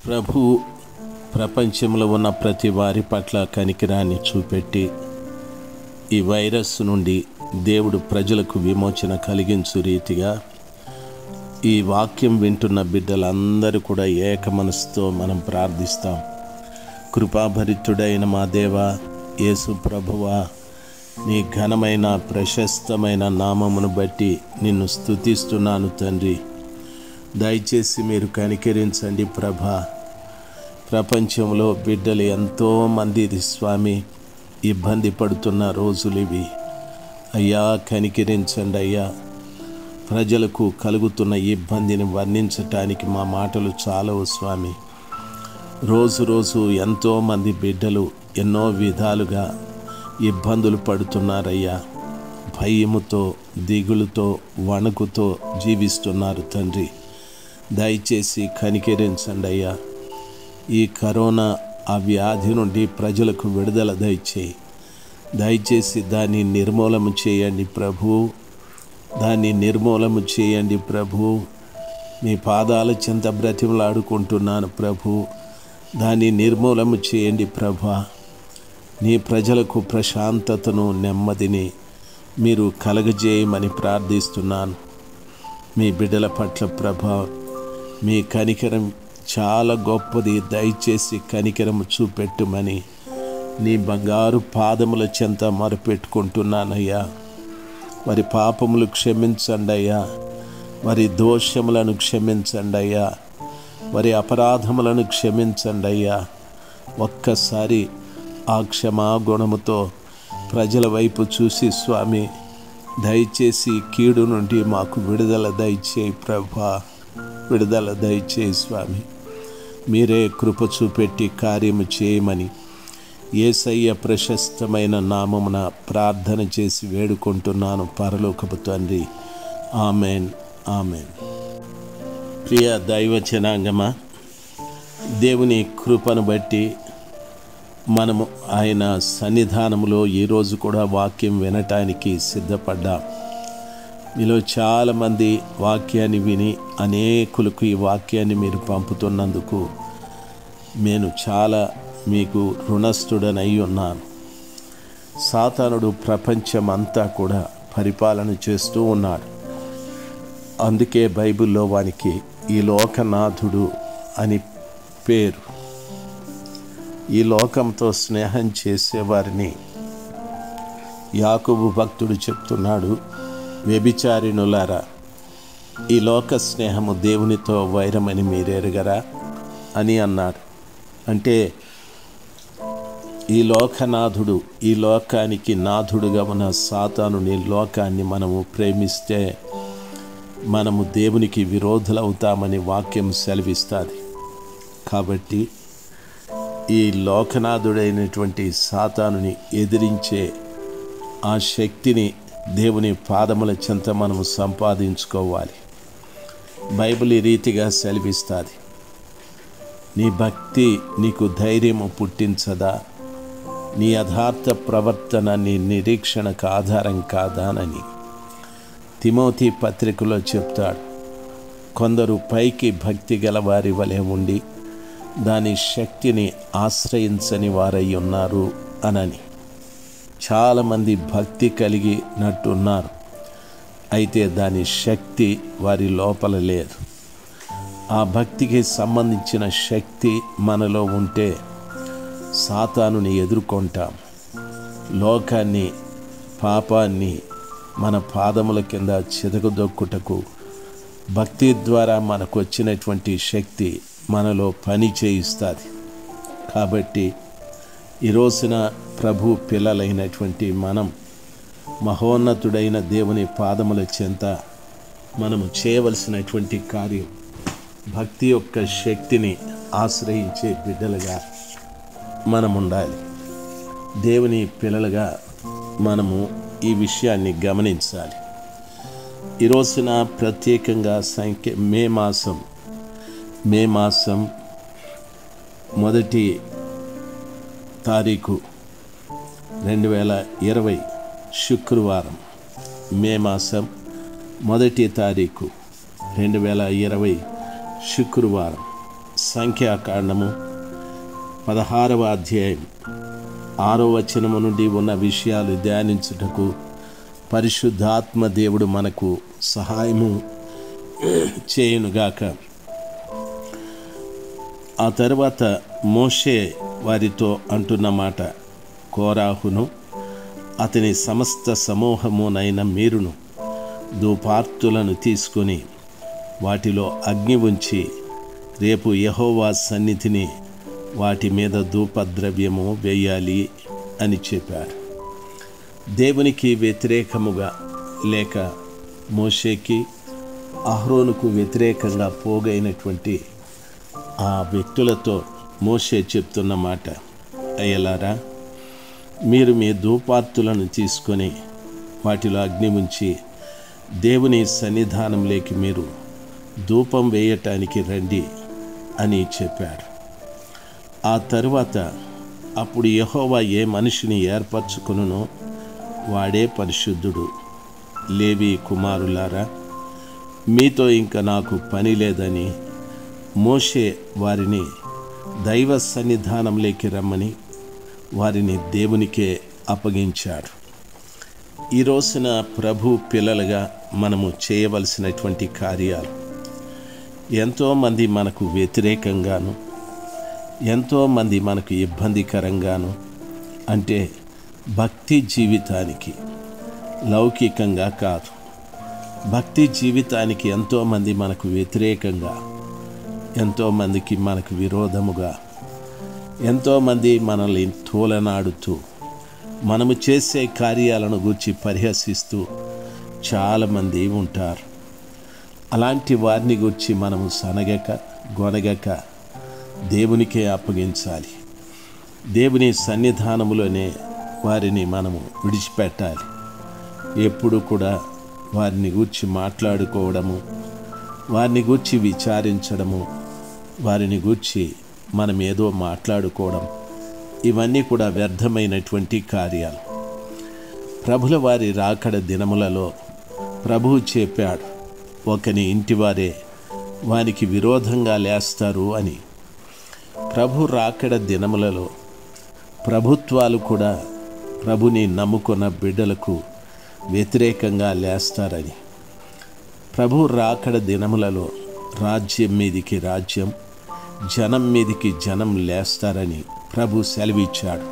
ప్రభు ప్రపంచంలో ఉన్న ప్రతి వారి పట్ల కనికిరాన్ని చూపెట్టి ఈ వైరస్ నుండి దేవుడు ప్రజలకు విమోచన కలిగించు రీతిగా ఈ వాక్యం వింటున్న బిడ్డలందరూ కూడా ఏక మనసుతో మనం ప్రార్థిస్తాం కృపాభరితుడైన మా దేవ యేసు ప్రభువా నీ ఘనమైన ప్రశస్తమైన నామమును బట్టి నిన్ను స్తుతిస్తున్నాను తండ్రి దయచేసి మీరు కనికరించండి ప్రభా ప్రపంచంలో బిడ్డలు ఎంతోమంది స్వామి ఇబ్బంది పడుతున్న రోజులు ఇవి అయ్యా కనికరించండి అయ్యా ప్రజలకు కలుగుతున్న ఇబ్బందిని వర్ణించటానికి మా మాటలు చాలవు స్వామి రోజు రోజు ఎంతోమంది బిడ్డలు ఎన్నో విధాలుగా ఇబ్బందులు పడుతున్నారయ్యా భయముతో దిగులుతో వణుకుతో జీవిస్తున్నారు తండ్రి దయచేసి కనికరించండి అయ్యా ఈ కరోనా ఆ వ్యాధి నుండి ప్రజలకు విడుదల దయచేయి దయచేసి దాన్ని నిర్మూలన చేయండి ప్రభు దాన్ని నిర్మూలన చేయండి ప్రభు మీ పాదాల చెంత బ్రతిమలాడుకుంటున్నాను ప్రభు దాన్ని నిర్మూలన చేయండి ప్రభా నీ ప్రజలకు ప్రశాంతతను నెమ్మదిని మీరు కలగజేయమని ప్రార్థిస్తున్నాను మీ బిడ్డల పట్ల ప్రభా మీ కనికరం చాలా గొప్పది దయచేసి కనికరం చూపెట్టుమని నీ బంగారు పాదముల చెంత మొరపెట్టుకుంటున్నానయ్యా వారి పాపములు క్షమించండి అయ్యా వారి దోషములను క్షమించండి అయ్యా వారి అపరాధములను క్షమించండి అయ్యా ఒక్కసారి ఆ క్షమాగుణముతో ప్రజల వైపు చూసి స్వామి దయచేసి కీడు నుండి మాకు విడుదల దయచేయి ప్రభా విడుదల దయచేయి స్వామి మీరే కృప చూపెట్టి కార్యము చేయమని ఏసయ్య ప్రశస్తమైన నామమున ప్రార్థన చేసి వేడుకుంటున్నాను పరలోకపు తండ్రి ఆమెన్ ఆమెన్ ప్రియ దైవ జనాంగమా దేవుని కృపను బట్టి మనము ఆయన సన్నిధానంలో ఈరోజు కూడా వాక్యం వినటానికి సిద్ధపడ్డాం మీలో చాలామంది వాక్యాన్ని విని అనేకులకు ఈ వాక్యాన్ని మీరు పంపుతున్నందుకు నేను చాలా మీకు రుణస్థుడనై ఉన్నాను సాతానుడు ప్రపంచమంతా కూడా పరిపాలన చేస్తూ ఉన్నాడు అందుకే బైబిల్లో వానికి ఈ లోకనాథుడు అని పేరు ఈ లోకంతో స్నేహం చేసేవారిని యాకుబు భక్తుడు చెప్తున్నాడు వ్యభిచారిణులారా ఈ లోక స్నేహము దేవునితో వైరమని మీరెరగరా అని అన్నాడు అంటే ఈ లోకనాథుడు ఈ లోకానికి నాథుడుగా ఉన్న సాతానుని లోకాన్ని మనము ప్రేమిస్తే మనము దేవునికి విరోధులవుతామని వాక్యం సెలవిస్తుంది కాబట్టి ఈ లోకనాథుడైనటువంటి సాతానుని ఎదిరించే ఆ శక్తిని దేవుని పాదముల చెంత మనము సంపాదించుకోవాలి బైబిల్ ఈ రీతిగా సెలవిస్తుంది నీ భక్తి నీకు ధైర్యము పుట్టించదా నీ యథార్థ ప్రవర్తన నీ నిరీక్షణకు ఆధారం కాదానని తిమోతి పత్రికలో చెప్తాడు కొందరు పైకి భక్తి గల వారి వలె ఉండి దాని శక్తిని ఆశ్రయించని వారై ఉన్నారు అనని చాలామంది భక్తి కలిగినట్టున్నారు అయితే దాని శక్తి వారి లోపల లేదు ఆ భక్తికి సంబంధించిన శక్తి మనలో ఉంటే సాతానుని ఎదుర్కొంటాం లోకాన్ని పాపాన్ని మన పాదముల కింద చితకదొక్కుటకు భక్తి ద్వారా మనకు వచ్చినటువంటి శక్తి మనలో పని చేయిస్తుంది కాబట్టి ఈ రోజున ప్రభు పిల్లలైనటువంటి మనం మహోన్నతుడైన దేవుని పాదముల చెంత మనము చేయవలసినటువంటి కార్యం భక్తి యొక్క శక్తిని ఆశ్రయించే బిడ్డలుగా మనం ఉండాలి దేవుని పిల్లలుగా మనము ఈ విషయాన్ని గమనించాలి ఈ రోజున ప్రత్యేకంగా సంఖ్య మే మాసం మే మాసం మొదటి తారీఖు రెండు వేల ఇరవై శుక్రవారం మే మాసం మొదటి తారీఖు రెండు వేల ఇరవై శుక్రవారం సంఖ్యాకాండము పదహారవ అధ్యాయం ఆరో వచనము నుండి ఉన్న విషయాలు ధ్యానించుటకు పరిశుద్ధాత్మ దేవుడు మనకు సహాయము చేయునుగాక ఆ తర్వాత మోషే వారితో అంటున్న మాట కోరాహును అతని సమస్త సమూహమునైన మీరును దూపార్తులను తీసుకొని వాటిలో అగ్ని ఉంచి రేపు యహోవా సన్నిధిని వాటి మీద ధూపద్రవ్యము వేయాలి అని చెప్పాడు దేవునికి వ్యతిరేకముగా లేక మోషేకి అహ్రోనుకు వ్యతిరేకంగా పోగైనటువంటి ఆ వ్యక్తులతో మోషే చెప్తున్న మాట అయ్యలారా మీరు మీ ధూపార్తులను తీసుకొని వాటిలో అగ్ని ఉంచి దేవుని సన్నిధానంలోకి మీరు ధూపం వేయటానికి రండి అని చెప్పాడు ఆ తరువాత అప్పుడు యహోవా ఏ మనిషిని ఏర్పరచుకునునో వాడే పరిశుద్ధుడు లేవి కుమారులారా మీతో ఇంకా నాకు పని లేదని మోషే వారిని దైవ సన్నిధానంలోకి రమ్మని వారిని దేవునికే అప్పగించాడు ఈ రోజున ప్రభు పిల్లలుగా మనము చేయవలసినటువంటి కార్యాలు ఎంతోమంది మనకు వ్యతిరేకంగాను ఎంతోమంది మనకు ఇబ్బందికరంగాను అంటే భక్తి జీవితానికి లౌకికంగా కాదు భక్తి జీవితానికి ఎంతోమంది మనకు వ్యతిరేకంగా ఎంతోమందికి మనకు విరోధముగా ఎంతోమంది మనల్ని తోలనాడుతూ మనము చేసే కార్యాలను గురించి పరిహసిస్తూ చాలామంది ఉంటారు అలాంటి వారిని గురించి మనము సనగక గొనగక దేవునికే అప్పగించాలి దేవుని సన్నిధానములోనే వారిని మనము విడిచిపెట్టాలి ఎప్పుడు కూడా వారిని గూర్చి మాట్లాడుకోవడము వారిని గూర్చి విచారించడము వారిని గూర్చి మనం ఏదో మాట్లాడుకోవడం ఇవన్నీ కూడా వ్యర్థమైనటువంటి కార్యాలు ప్రభుల వారి రాకడ దినములలో ప్రభువు చెప్పాడు ఒకని ఇంటివారే వానికి విరోధంగా లేస్తారు అని ప్రభు రాకడ దినములలో ప్రభుత్వాలు కూడా ప్రభుని నమ్ముకున్న బిడ్డలకు వ్యతిరేకంగా లేస్తారని ప్రభు రాకడ దినములలో రాజ్యం మీదికి రాజ్యం జనం మీదికి జనం లేస్తారని ప్రభు సెలవిచ్చాడు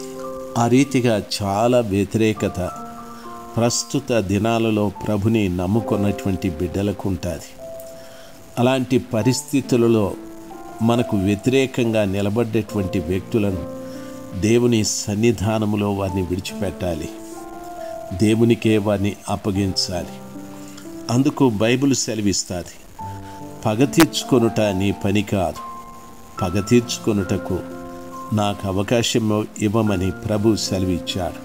ఆ రీతిగా చాలా వ్యతిరేకత ప్రస్తుత దినాలలో ప్రభుని నమ్ముకున్నటువంటి బిడ్డలకు ఉంటుంది అలాంటి పరిస్థితులలో మనకు వ్యతిరేకంగా నిలబడ్డటువంటి వ్యక్తులను దేవుని సన్నిధానములో వారిని విడిచిపెట్టాలి దేవునికే వారిని అప్పగించాలి అందుకు బైబిల్ సెలవిస్తుంది పగ తీర్చుకొనుట నీ పని కాదు పగ తీర్చుకొనుటకు నాకు అవకాశం ఇవ్వమని ప్రభు సెలవిచ్చాడు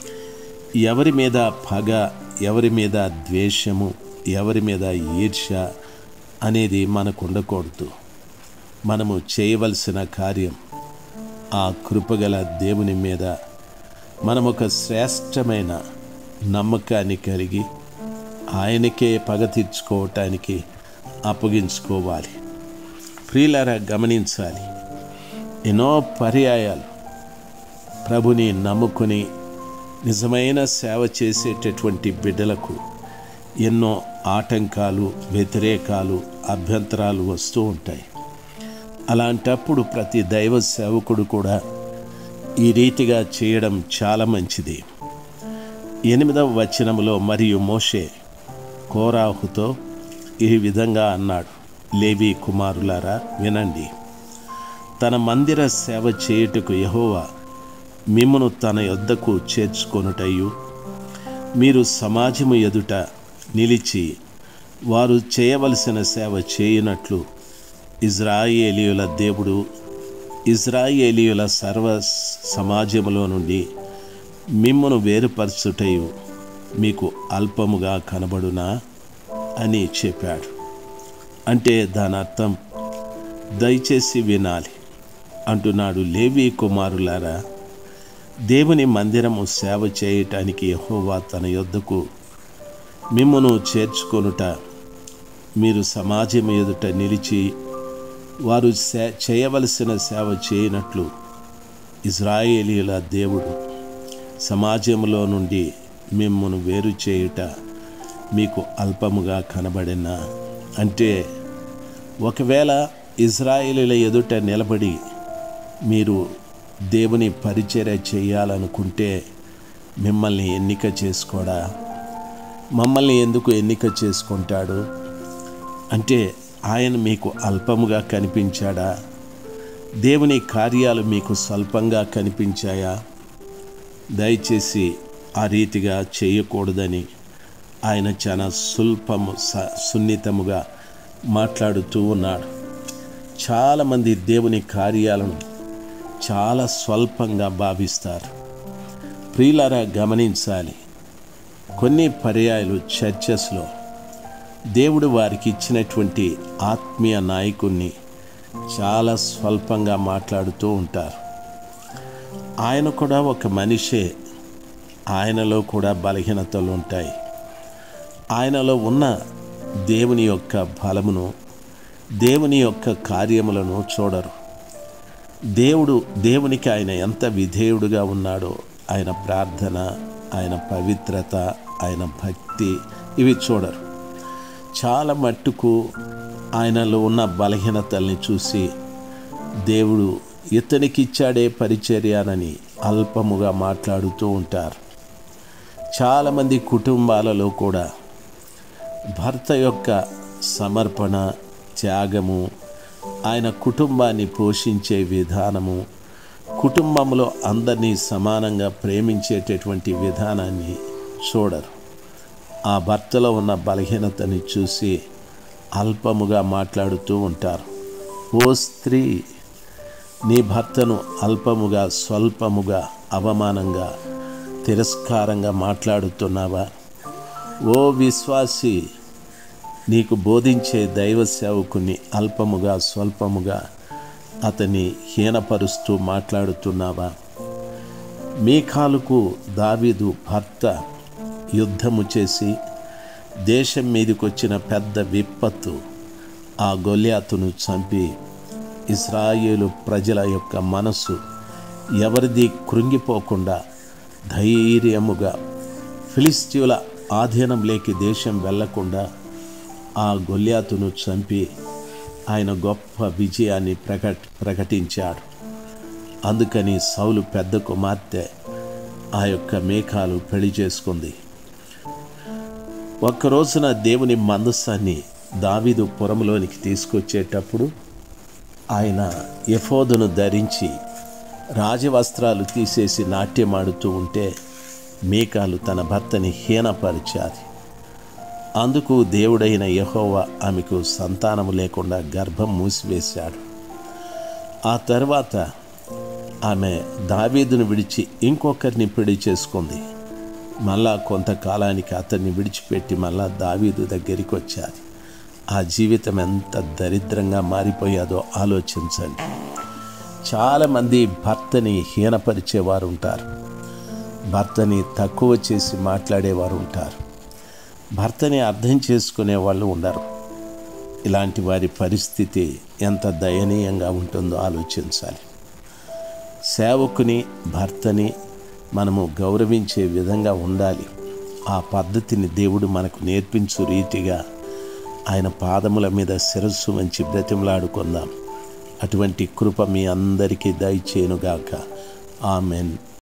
ఎవరి మీద పగ ఎవరి మీద ద్వేషము ఎవరి మీద ఈర్ష్య అనేది మనకు ఉండకూడదు మనము చేయవలసిన కార్యం ఆ కృపగల దేవుని మీద మనం ఒక శ్రేష్టమైన నమ్మకాన్ని కలిగి ఆయనకే పగ తీర్చుకోవటానికి అప్పగించుకోవాలి ప్రియులారా గమనించాలి ఎన్నో పర్యాయాలు ప్రభుని నమ్ముకుని నిజమైన సేవ చేసేటటువంటి బిడ్డలకు ఎన్నో ఆటంకాలు వ్యతిరేకాలు అభ్యంతరాలు వస్తూ ఉంటాయి అలాంటప్పుడు ప్రతి దైవ సేవకుడు కూడా ఈ రీతిగా చేయడం చాలా మంచిది ఎనిమిదవ వచనములో మరియు మోషే కోరాహుతో ఈ విధంగా అన్నాడు లేవి కుమారులారా వినండి తన మందిర సేవ చేయుటకు యహోవా మిమ్మను తన యొద్దకు చేర్చుకొనుటయు మీరు సమాజము ఎదుట నిలిచి వారు చేయవలసిన సేవ చేయనట్లు ఇజ్రాయేలీయుల దేవుడు ఇజ్రాయేలీయుల సర్వ సమాజములో నుండి మిమ్మను వేరుపరచుటయు మీకు అల్పముగా కనబడునా అని చెప్పాడు అంటే దాని అర్థం దయచేసి వినాలి అంటున్నాడు లేవి కుమారులారా దేవుని మందిరము సేవ చేయటానికి యెహోవా తన యొద్దకు మిమ్మను చేర్చుకొనుట మీరు సమాజం ఎదుట నిలిచి వారు సే చేయవలసిన సేవ చేయనట్లు ఇజ్రాయేలీల దేవుడు సమాజంలో నుండి మిమ్మను వేరు చేయుట మీకు అల్పముగా కనబడిన అంటే ఒకవేళ ఇజ్రాయేలీల ఎదుట నిలబడి మీరు దేవుని పరిచర్య చేయాలనుకుంటే మిమ్మల్ని ఎన్నిక చేసుకోడా మమ్మల్ని ఎందుకు ఎన్నిక చేసుకుంటాడు అంటే ఆయన మీకు అల్పముగా కనిపించాడా దేవుని కార్యాలు మీకు స్వల్పంగా కనిపించాయా దయచేసి ఆ రీతిగా చేయకూడదని ఆయన చాలా సుల్పము స- సున్నితముగా మాట్లాడుతూ ఉన్నాడు చాలామంది దేవుని కార్యాలను చాలా స్వల్పంగా భావిస్తారు ప్రియులారా గమనించాలి కొన్ని పర్యాయాలు చర్చెస్లో దేవుడు వారికి ఇచ్చినటువంటి ఆత్మీయ నాయకుణ్ణి చాలా స్వల్పంగా మాట్లాడుతూ ఉంటారు ఆయన కూడా ఒక మనిషే ఆయనలో కూడా బలహీనతలు ఉంటాయి ఆయనలో ఉన్న దేవుని యొక్క బలమును దేవుని యొక్క కార్యములను చూడరు దేవుడు దేవునికి ఆయన ఎంత విధేయుడుగా ఉన్నాడో ఆయన ప్రార్థన ఆయన పవిత్రత ఆయన భక్తి ఇవి చూడరు చాలా మట్టుకు ఆయనలో ఉన్న బలహీనతల్ని చూసి దేవుడు ఇతనికిచ్చాడే పరిచర్యనని అల్పముగా మాట్లాడుతూ ఉంటారు చాలామంది కుటుంబాలలో కూడా భర్త యొక్క సమర్పణ త్యాగము ఆయన కుటుంబాన్ని పోషించే విధానము కుటుంబంలో అందరినీ సమానంగా ప్రేమించేటటువంటి విధానాన్ని చూడరు ఆ భర్తలో ఉన్న బలహీనతని చూసి అల్పముగా మాట్లాడుతూ ఉంటారు ఓ స్త్రీ నీ భర్తను అల్పముగా స్వల్పముగా అవమానంగా తిరస్కారంగా మాట్లాడుతున్నావా ఓ విశ్వాసి నీకు బోధించే దైవ సేవకుని అల్పముగా స్వల్పముగా అతని హీనపరుస్తూ మాట్లాడుతున్నావా మీకాలుకు దావీదు భర్త యుద్ధము చేసి దేశం మీదకొచ్చిన పెద్ద విపత్తు ఆ గొల్యాతును చంపి ఇస్రాయేలు ప్రజల యొక్క మనస్సు ఎవరిది కృంగిపోకుండా ధైర్యముగా ఫిలిస్తీయుల ఆధీనంలోకి దేశం వెళ్లకుండా ఆ గొల్యాతును చంపి ఆయన గొప్ప విజయాన్ని ప్రకట్ ప్రకటించాడు అందుకని సౌలు పెద్ద కుమార్తె ఆ యొక్క మేఘాలు పెళ్లి చేసుకుంది ఒక్క రోజున దేవుని మందస్సాన్ని దావీదు పురంలోనికి తీసుకొచ్చేటప్పుడు ఆయన ఎఫోదును ధరించి రాజవస్త్రాలు తీసేసి నాట్యమాడుతూ ఉంటే మేకాలు తన భర్తని హీనపరిచాది అందుకు దేవుడైన యెహోవా ఆమెకు సంతానము లేకుండా గర్భం మూసివేశాడు ఆ తర్వాత ఆమె దావీదును విడిచి ఇంకొకరిని పెళ్లి చేసుకుంది మళ్ళా కొంతకాలానికి అతన్ని విడిచిపెట్టి మళ్ళా దావీదు దగ్గరికి వచ్చాది ఆ జీవితం ఎంత దరిద్రంగా మారిపోయాదో ఆలోచించండి చాలామంది భర్తని హీనపరిచేవారు ఉంటారు భర్తని తక్కువ చేసి మాట్లాడేవారు ఉంటారు భర్తని అర్థం చేసుకునే వాళ్ళు ఉండరు ఇలాంటి వారి పరిస్థితి ఎంత దయనీయంగా ఉంటుందో ఆలోచించాలి సేవకుని భర్తని మనము గౌరవించే విధంగా ఉండాలి ఆ పద్ధతిని దేవుడు మనకు నేర్పించు రీతిగా ఆయన పాదముల మీద శిరస్సు వంచి బ్రతిమలాడుకుందాం అటువంటి కృప మీ అందరికీ దయచేయునుగాక ఆమెన్